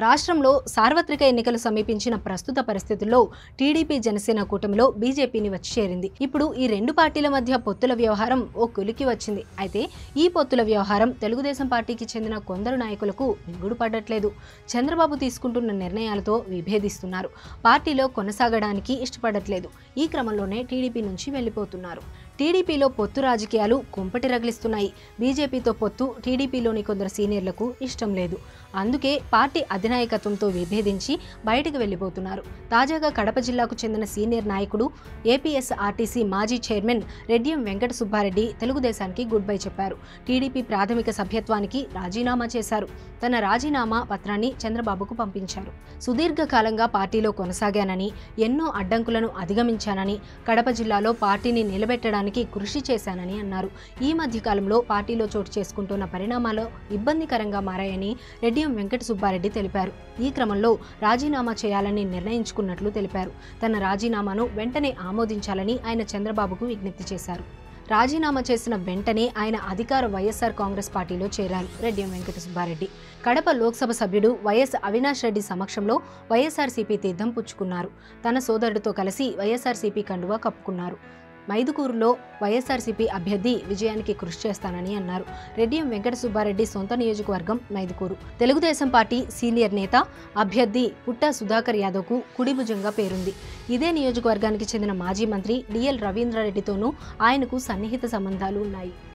రాష్ట్రంలో సార్వత్రిక ఎన్నికలు సమీపించిన ప్రస్తుత పరిస్థితుల్లో టీడీపీ జనసేన కూటమిలో బీజేపీని వచ్చి చేరింది ఇప్పుడు ఈ రెండు పార్టీల మధ్య పొత్తుల వ్యవహారం ఓ కొలికి వచ్చింది అయితే ఈ పొత్తుల వ్యవహారం తెలుగుదేశం పార్టీకి చెందిన కొందరు నాయకులకు మింగుడు పడట్లేదు చంద్రబాబు తీసుకుంటున్న నిర్ణయాలతో విభేదిస్తున్నారు పార్టీలో కొనసాగడానికి ఇష్టపడట్లేదు ఈ క్రమంలోనే టీడీపీ నుంచి వెళ్లిపోతున్నారు టీడీపీలో పొత్తు రాజకీయాలు కుంపటి రగిలిస్తున్నాయి బీజేపీతో పొత్తు టీడీపీలోని కొందరు సీనియర్లకు ఇష్టం లేదు అందుకే పార్టీ అధినాయకత్వంతో విభేదించి బయటకు వెళ్లిపోతున్నారు తాజాగా కడప జిల్లాకు చెందిన సీనియర్ నాయకుడు ఏపీఎస్ ఆర్టీసీ మాజీ చైర్మన్ రెడ్డియం వెంకట సుబ్బారెడ్డి తెలుగుదేశానికి గుడ్ బై చెప్పారు టీడీపీ ప్రాథమిక సభ్యత్వానికి రాజీనామా చేశారు తన రాజీనామా పత్రాన్ని చంద్రబాబుకు పంపించారు సుదీర్ఘకాలంగా పార్టీలో కొనసాగానని ఎన్నో అడ్డంకులను అధిగమించానని కడప జిల్లాలో పార్టీని నిలబెట్టడానికి కృషి చేశానని అన్నారు ఈ మధ్య కాలంలో పార్టీలో చోటు చేసుకుంటున్న పరిణామాలు ఇబ్బందికరంగా మారాయని రెడ్డియం వెంకట సుబ్బారెడ్డి తెలిపారు ఈ క్రమంలో రాజీనామా చేయాలని నిర్ణయించుకున్నట్లు తెలిపారు తన రాజీనామాను వెంటనే ఆమోదించాలని ఆయన చంద్రబాబుకు విజ్ఞప్తి చేశారు రాజీనామా చేసిన వెంటనే ఆయన అధికార వైఎస్ఆర్ కాంగ్రెస్ పార్టీలో చేరారు రెడ్డియం వెంకట సుబ్బారెడ్డి కడప లోక్సభ సభ్యుడు వైఎస్ అవినాష్ రెడ్డి సమక్షంలో వైఎస్ఆర్సీపీ తీర్థం పుచ్చుకున్నారు తన సోదరుడితో కలిసి వైఎస్ఆర్సీపీ కండువా కప్పుకున్నారు మైదుకూరులో వైఎస్ఆర్సీపీ అభ్యర్థి విజయానికి కృషి చేస్తానని అన్నారు రెడ్డియం వెంకట సుబ్బారెడ్డి సొంత నియోజకవర్గం మైదుకూరు తెలుగుదేశం పార్టీ సీనియర్ నేత అభ్యర్థి పుట్టా సుధాకర్ యాదవ్కు కుడిభుజంగా పేరుంది ఇదే నియోజకవర్గానికి చెందిన మాజీ మంత్రి డిఎల్ రవీంద్రారెడ్డితోనూ ఆయనకు సన్నిహిత సంబంధాలు ఉన్నాయి